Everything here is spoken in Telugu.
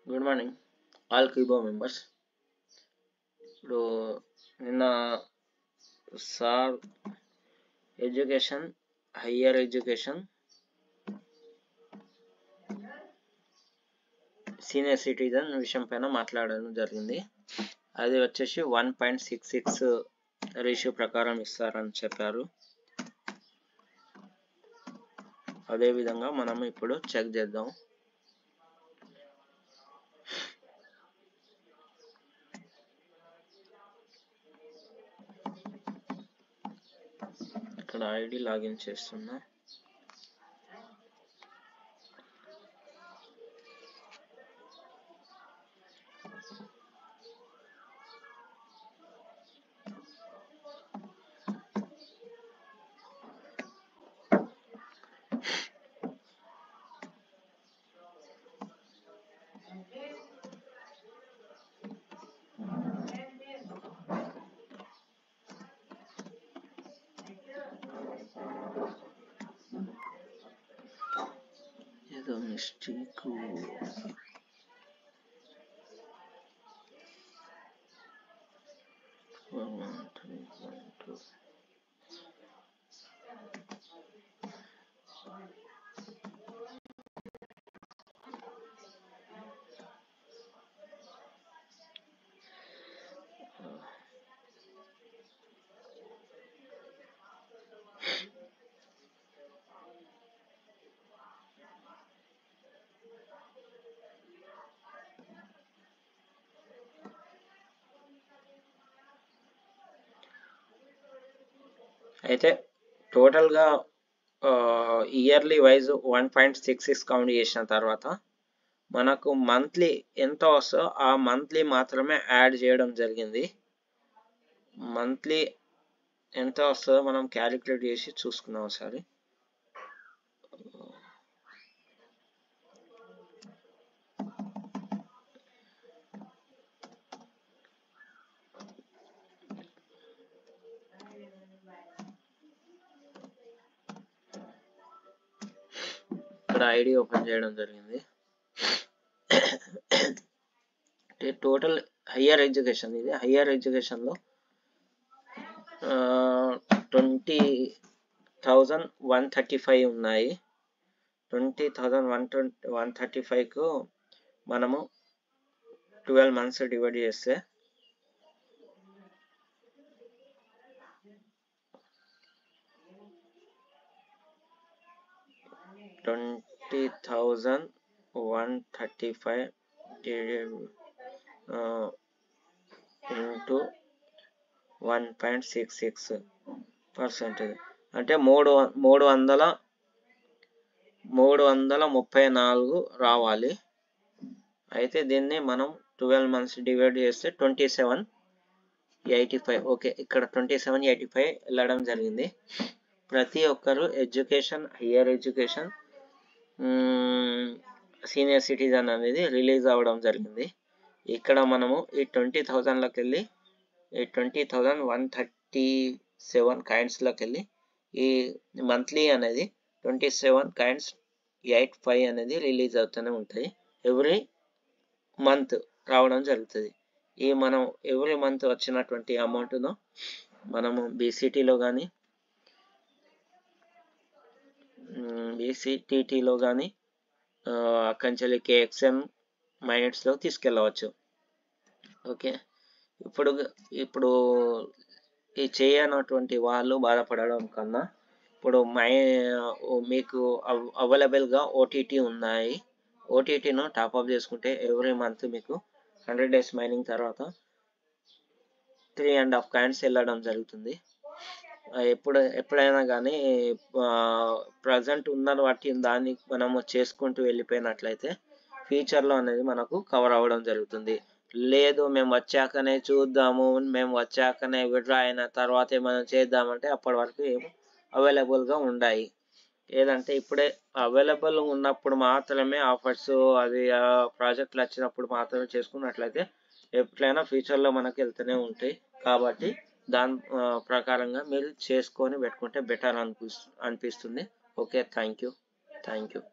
గుడ్ మార్నింగ్ ఆల్ క్యూబో మెంబర్స్ ఇప్పుడు నిన్న sir education higher education senior citizen విషయం పైన మాట్లాడడం జరిగింది అది వచ్చేసి one point six six ratio ప్రకారం ఇస్తారని చెప్పారు అదేవిధంగా మనం ఇప్పుడు చెక్ చేద్దాం ఇక్కడ ఐడి లాగిన్ చేస్తున్నా ఏదో mistake one three one two అయితే టోటల్గా yearly wise one point six six count చేసిన తర్వాత మనకు మంత్లీ ఎంత వస్తుందో ఆ మంత్లీ మాత్రమే యాడ్ చేయడం జరిగింది మంత్లీ ఎంత వస్తుందో మనం క్యాలిక్యులేట్ చేసి చూసుకుందాం ఒకసారి ఇక్కడ ఐడి ఓపెన్ చేయడం జరిగింది టోటల్ హయ్యర్ ఎడ్యుకేషన్ ఇది హయ్యర్ ఎడ్యుకేషన్లో twenty thousand one thirty five ఉన్నాయి twenty thousand one twenty one thirty ఫైవ్కు మనము ట్వెల్వ్ మంత్స్ డివైడ్ చేస్తే twenty thousand one thirty five into one point six six percentage అంటే మూడు మూడు వందల మూడు వందల ముప్పై నాలుగు రావాలి అయితే దీన్ని మనం ట్వెల్వ్ మంత్స్ డివైడ్ చేస్తే twenty seven eighty five okay ఇక్కడ ట్వంటీ సెవెన్ ఎయిటీ ఫైవ్ వెళ్ళడం జరిగింది ప్రతి ఒక్కరు education higher education senior citizen అనేది రిలీజ్ అవ్వడం జరిగింది ఇక్కడ మనము ఈ ట్వంటీ థౌజండ్లోకి వెళ్ళి ఈ twenty thousand one thirty seven కాయిన్స్లోకి వెళ్ళి ఈ మంత్లీ అనేది twenty seven coins eight five అనేది రిలీజ్ అవుతూనే ఉంటాయి ఎవ్రీ మంత్ రావడం జరుగుతుంది ఈ మనం ఎవ్రీ మంత్ వచ్చినటువంటి అమౌంట్ను మనము బీసీటీలో కానీ బీసీటీటీలో కానీ అక్కంచెల్లి కేఎక్స్ఎం మైనట్స్లో తీసుకెళ్ళవచ్చు ఓకే ఇప్పుడు ఇప్పుడు ఈ చేయనటువంటి వాళ్ళు బాధపడడం కన్నా ఇప్పుడు మై మీకు అవైలబుల్గా ఓటీటీ ఉన్నాయి ఓటీటీను టాప్అప్ చేసుకుంటే ఎవ్రీ మంత్ మీకు హండ్రెడ్ డేస్ మైనింగ్ తర్వాత త్రీ అండ్ హాఫ్ కాయిన్స్ వెళ్ళడం జరుగుతుంది ఎప్పుడు ఎప్పుడైనా కానీ ప్రజెంట్ ఉన్న వాటి దాన్ని మనము చేసుకుంటూ వెళ్ళిపోయినట్లయితే ఫ్యూచర్లో అనేది మనకు కవర్ అవ్వడం జరుగుతుంది లేదు మేము వచ్చాకనే చూద్దాము మేము వచ్చాకనే విడ్రా అయిన తర్వాతే మనం చేద్దామంటే అప్పటి వరకు ఏమో అవైలబుల్గా ఉన్నాయి ఏదంటే ఇప్పుడే అవైలబుల్ ఉన్నప్పుడు మాత్రమే ఆఫర్స్ అది ప్రాజెక్టులు వచ్చినప్పుడు మాత్రమే చేసుకున్నట్లయితే ఎప్పుడైనా ఫ్యూచర్లో మనకు వెళ్తూనే ఉంటాయి కాబట్టి దాని ప్రకారంగా మీరు చేసుకొని పెట్టుకుంటే బెటర్ అనిపిస్తు అనిపిస్తుంది okay thank you thank you